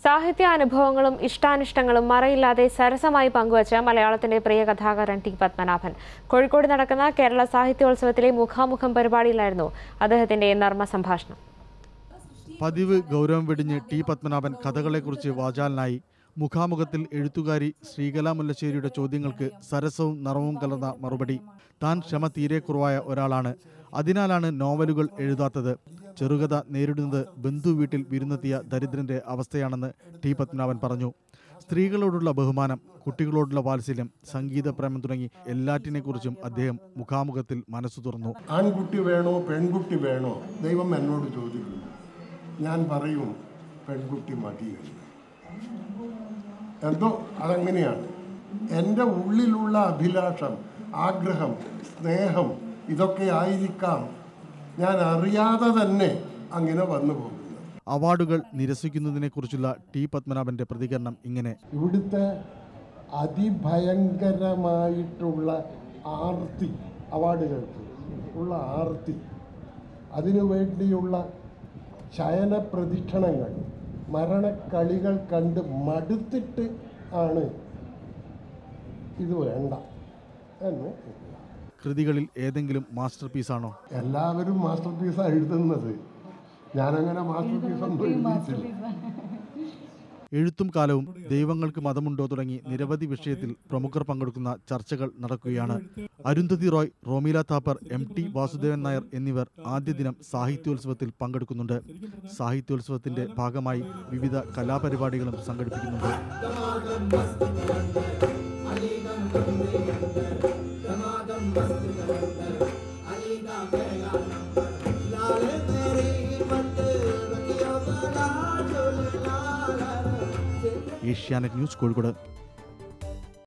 സാഹിത്യാനുഭവങ്ങളും ഇഷ്ടാനിഷ്ടങ്ങളും മറയില്ലാതെ സരസമായി പങ്കുവച്ച മലയാളത്തിന്റെ പ്രിയ കഥാകാരൻ ടി പത്മനാഭൻ കോഴിക്കോട് നടക്കുന്ന കേരള സാഹിത്യോത്സവത്തിലെ മുഖാമുഖം പരിപാടിയിലായിരുന്നു അദ്ദേഹത്തിന്റെ നർമ്മ സംഭാഷണം പതിവ് ഗൗരവം വെടിഞ്ഞ് ടി പത്മനാഭൻ കഥകളെക്കുറിച്ച് വാചാലനായി മുഖാമുഖത്തിൽ എഴുത്തുകാരി ശ്രീകല മുല്ലശ്ശേരിയുടെ ചോദ്യങ്ങൾക്ക് സരസവും നിറവും കലർന്ന മറുപടി താൻ ക്ഷമ തീരെ കുറവായ ഒരാളാണ് അതിനാലാണ് നോവലുകൾ എഴുതാത്തത് ചെറുകഥ നേരിടുന്നത് ബന്ധു വീട്ടിൽ വിരുന്നെത്തിയ ദരിദ്രന്റെ അവസ്ഥയാണെന്ന് ടി പത്മനാഭൻ പറഞ്ഞു സ്ത്രീകളോടുള്ള ബഹുമാനം കുട്ടികളോടുള്ള വാത്സല്യം സംഗീത പ്രേമം തുടങ്ങി എല്ലാറ്റിനെക്കുറിച്ചും അദ്ദേഹം മുഖാമുഖത്തിൽ മനസ്സു തുറന്നു ആൺകുട്ടി വേണോ പെൺകുട്ടി വേണോ ദൈവം എന്നോട് ചോദിക്കും ഞാൻ പറയും പെൺകുട്ടി മതി എന്ന് എന്തോ അതങ്ങനെയാണ് എൻ്റെ ഉള്ളിലുള്ള അഭിലാഷം ആഗ്രഹം സ്നേഹം ഇതൊക്കെ ആയിരിക്കാം ഞാൻ അറിയാതെ തന്നെ അങ്ങനെ വന്നു പോകുന്നത് അവാർഡുകൾ നിരസിക്കുന്നതിനെക്കുറിച്ചുള്ള ടി പത്മനാഭന്റെ പ്രതികരണം ഇങ്ങനെ ഇവിടുത്തെ അതിഭയങ്കരമായിട്ടുള്ള ആർത്തി അവാർഡുകൾക്ക് ഉള്ള ആർത്തി അതിനു വേണ്ടിയുള്ള ശയന പ്രദക്ഷിണങ്ങൾ മരണക്കളികൾ കണ്ട് മടുത്തിട്ട് ആണ് ഇത് വേണ്ട എന്ന് കൃതികളിൽ ഏതെങ്കിലും മാസ്റ്റർ പീസാണോ എല്ലാവരും മാസ്റ്റർ പീസാണ് എഴുതുന്നത് ഞാനങ്ങനെ മാസ്റ്റർ പീസൊന്നും എഴുതിയിട്ടില്ല എഴുത്തും കാലവും ദൈവങ്ങൾക്ക് മതമുണ്ടോ തുടങ്ങി നിരവധി വിഷയത്തിൽ പ്രമുഖർ പങ്കെടുക്കുന്ന ചർച്ചകൾ നടക്കുകയാണ് അരുന്ധതി റോയ് റോമീല താപ്പർ എം ടി വാസുദേവൻ നായർ എന്നിവർ ആദ്യ ദിനം സാഹിത്യോത്സവത്തിൽ പങ്കെടുക്കുന്നുണ്ട് സാഹിത്യോത്സവത്തിന്റെ ഭാഗമായി വിവിധ കലാപരിപാടികളും സംഘടിപ്പിക്കുന്നുണ്ട് ഏഷ്യാനെറ്റ് ന്യൂസ് കോഴിക്കോട്